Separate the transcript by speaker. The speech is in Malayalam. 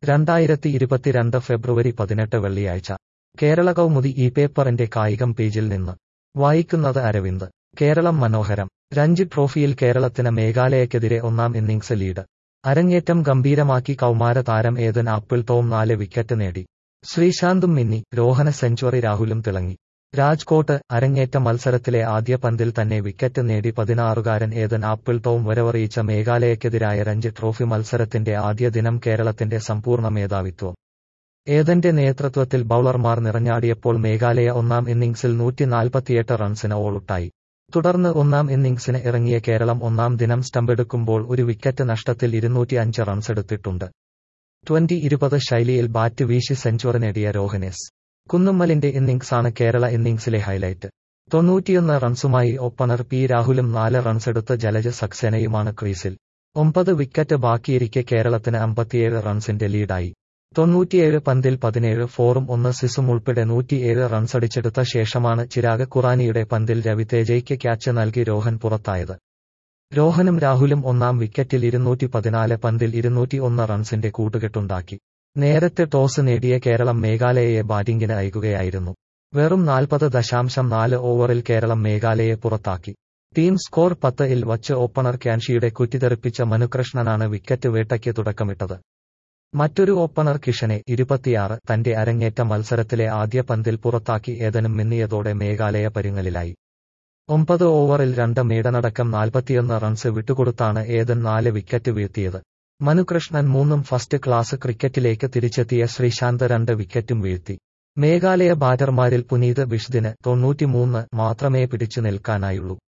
Speaker 1: രണ്ടായിരത്തി ഇരുപത്തിരണ്ട് ഫെബ്രുവരി പതിനെട്ട് വെള്ളിയാഴ്ച കേരള കൗമുദി ഈ പേപ്പറിന്റെ കായികം പേജിൽ നിന്ന് വായിക്കുന്നത് അരവിന്ദ് കേരളം മനോഹരം രഞ്ജി ട്രോഫിയിൽ കേരളത്തിന് മേഘാലയക്കെതിരെ ഒന്നാം ഇന്നിംഗ്സ് ലീഡ് അരങ്ങേറ്റം ഗംഭീരമാക്കി കൗമാര താരം ഏതൻ ആപ്പിൾ ടോം നാല് വിക്കറ്റ് നേടി ശ്രീശാന്തും മിന്നി രോഹന സെഞ്ചുറി രാഹുലും തിളങ്ങി രാജ്കോട്ട് അരങ്ങേറ്റ മത്സരത്തിലെ ആദ്യ പന്തിൽ തന്നെ വിക്കറ്റ് നേടി പതിനാറുകാരൻ ഏതൻ ആപ്പിൾ ടോം വരവറിയിച്ച മേഘാലയക്കെതിരായ രഞ്ജി ട്രോഫി മത്സരത്തിന്റെ ആദ്യ ദിനം കേരളത്തിന്റെ സമ്പൂർണ്ണ മേധാവിത്വം ഏതന്റെ നേതൃത്വത്തിൽ ബൌളർമാർ നിറഞ്ഞാടിയപ്പോൾ മേഘാലയ ഒന്നാം ഇന്നിംഗ്സിൽ നൂറ്റിനാൽപ്പത്തിയെട്ട് റൺസിന് ഓളുട്ടായി തുടർന്ന് ഒന്നാം ഇന്നിംഗ്സിന് ഇറങ്ങിയ കേരളം ഒന്നാം ദിനം സ്റ്റമ്പെടുക്കുമ്പോൾ ഒരു വിക്കറ്റ് നഷ്ടത്തിൽ ഇരുന്നൂറ്റി അഞ്ച് റൺസെടുത്തിട്ടുണ്ട് ട്വന്റി ഇരുപത് ശൈലിയിൽ ബാറ്റ് വീശി സെഞ്ചുറി നേടിയ രോഹനെസ് കുന്നുമ്മലിന്റെ ഇന്നിംഗ്സാണ് കേരള ഇന്നിംഗ്സിലെ ഹൈലൈറ്റ് തൊണ്ണൂറ്റിയൊന്ന് റൺസുമായി ഓപ്പണർ പി രാഹുലും നാല് റൺസെടുത്ത് ജലജ സക്സേനയുമാണ് ക്രീസിൽ ഒമ്പത് വിക്കറ്റ് ബാക്കിയിരിക്കെ കേരളത്തിന് അമ്പത്തിയേഴ് റൺസിന്റെ ലീഡായി തൊണ്ണൂറ്റിയേഴ് പന്തിൽ പതിനേഴ് ഫോറും ഒന്ന് സിസും ഉൾപ്പെടെ നൂറ്റിയേഴ് റൺസടിച്ചെടുത്ത ശേഷമാണ് ചിരാഗ് ഖുറാനിയുടെ പന്തിൽ രവിതേജയ്ക്ക് ക്യാച്ച് നൽകി രോഹൻ പുറത്തായത് രോഹനും രാഹുലും ഒന്നാം വിക്കറ്റിൽ ഇരുന്നൂറ്റി പതിനാല് പന്തിൽ ഇരുന്നൂറ്റി ഒന്ന് റൺസിന്റെ കൂട്ടുകെട്ടുണ്ടാക്കി നേരത്തെ ടോസ് നേടിയ കേരളം മേഘാലയയെ ബാറ്റിംഗിന് അയക്കുകയായിരുന്നു വെറും നാൽപ്പത് ദശാംശം നാല് ഓവറിൽ കേരളം മേഘാലയെ പുറത്താക്കി ടീം സ്കോർ പത്ത് ഇൽ വച്ച് ഓപ്പണർ ക്യാൻഷിയുടെ കുറ്റിതെറിപ്പിച്ച മനുകൃഷ്ണനാണ് വിക്കറ്റ് വേട്ടയ്ക്ക് തുടക്കമിട്ടത് മറ്റൊരു ഓപ്പണർ കിഷനെ ഇരുപത്തിയാറ് തന്റെ അരങ്ങേറ്റ മത്സരത്തിലെ ആദ്യ പന്തിൽ പുറത്താക്കി ഏതനും മിന്നിയതോടെ മേഘാലയ പരുങ്ങലിലായി ഒമ്പത് ഓവറിൽ രണ്ട് മേടനടക്കം നാൽപ്പത്തിയൊന്ന് റൺസ് വിട്ടുകൊടുത്താണ് ഏതൻ നാല് വിക്കറ്റ് വീഴ്ത്തിയത് മനുകൃഷ്ണൻ മൂന്നും ഫസ്റ്റ് ക്ലാസ് ക്രിക്കറ്റിലേക്ക് തിരിച്ചെത്തിയ ശ്രീശാന്ത് രണ്ട് വിക്കറ്റും വീഴ്ത്തി മേഘാലയ ബാറ്റർമാരിൽ പുനീത് ബിഷ്ദിന് തൊണ്ണൂറ്റിമൂന്ന് മാത്രമേ പിടിച്ചു നിൽക്കാനായുള്ളൂ